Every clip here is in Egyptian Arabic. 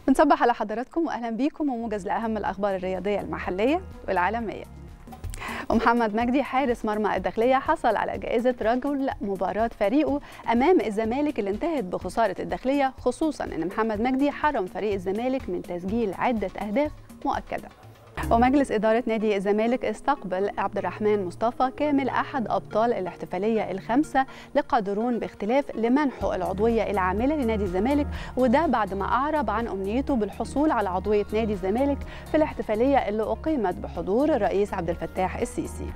بنصبح على حضراتكم واهلا بيكم وموجز لاهم الاخبار الرياضيه المحليه والعالميه ومحمد مجدي حارس مرمى الداخلية حصل على جائزة رجل مباراة فريقه أمام الزمالك اللي انتهت بخسارة الداخلية خصوصا أن محمد مجدي حرم فريق الزمالك من تسجيل عدة أهداف مؤكدة ومجلس إدارة نادي الزمالك استقبل عبد الرحمن مصطفى كامل أحد أبطال الاحتفالية الخمسة لقادرون باختلاف لمنحه العضوية العاملة لنادي الزمالك وده بعد ما أعرب عن أمنيته بالحصول على عضوية نادي الزمالك في الاحتفالية اللي أقيمت بحضور الرئيس عبد الفتاح السيسي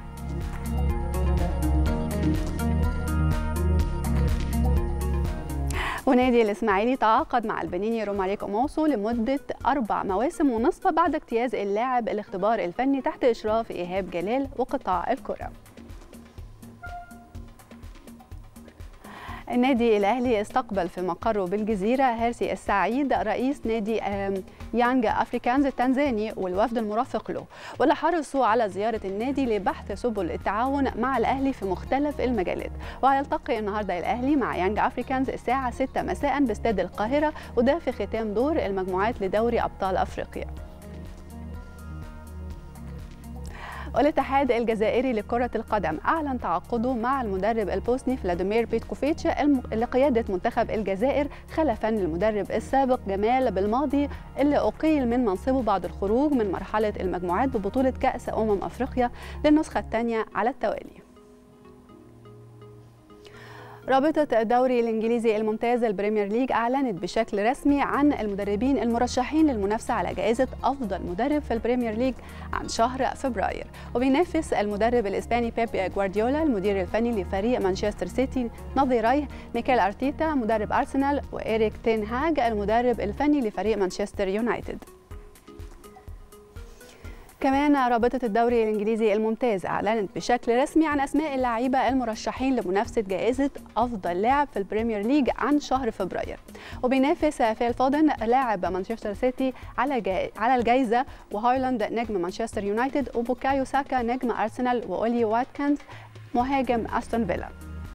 ونادي الإسماعيلي تعاقد مع البنيني روماريك أموسو لمدة أربع مواسم ونصف بعد اجتياز اللاعب الاختبار الفني تحت إشراف إيهاب جلال وقطاع الكرة النادي الأهلي استقبل في مقره بالجزيرة هيرسي السعيد رئيس نادي يانج أفريكانز التنزاني والوفد المرافق له واللي حرصوا على زيارة النادي لبحث سبل التعاون مع الأهلي في مختلف المجالات وهيلتقي النهاردة الأهلي مع يانج أفريكانز الساعة 6 مساء باستاد القاهرة وده في ختام دور المجموعات لدوري أبطال أفريقيا والاتحاد الجزائري لكرة القدم أعلن تعاقده مع المدرب البوسني فلاديمير بيتكوفيتش لقيادة منتخب الجزائر خلفا للمدرب السابق جمال بالماضي اللي أقيل من منصبه بعد الخروج من مرحلة المجموعات ببطولة كأس أمم أفريقيا للنسخة الثانية على التوالي رابطة الدوري الإنجليزي الممتاز البريمير ليج أعلنت بشكل رسمي عن المدربين المرشحين للمنافسة على جائزة أفضل مدرب في البريمير ليج عن شهر فبراير وبينافس المدرب الإسباني بيب جوارديولا المدير الفني لفريق مانشستر سيتي نظيريه ميكيل أرتيتا مدرب أرسنال وإيريك تين هاج المدرب الفني لفريق مانشستر يونايتد كمان رابطة الدوري الإنجليزي الممتاز أعلنت بشكل رسمي عن أسماء اللعيبة المرشحين لمنافسة جائزة أفضل لاعب في البريمير ليج عن شهر فبراير وبينافس فيل فودن لاعب مانشستر سيتي على جاي على الجائزة وهايلاند نجم مانشستر يونايتد وبوكايو ساكا نجم أرسنال وأولي واتكنز مهاجم أستون فيلا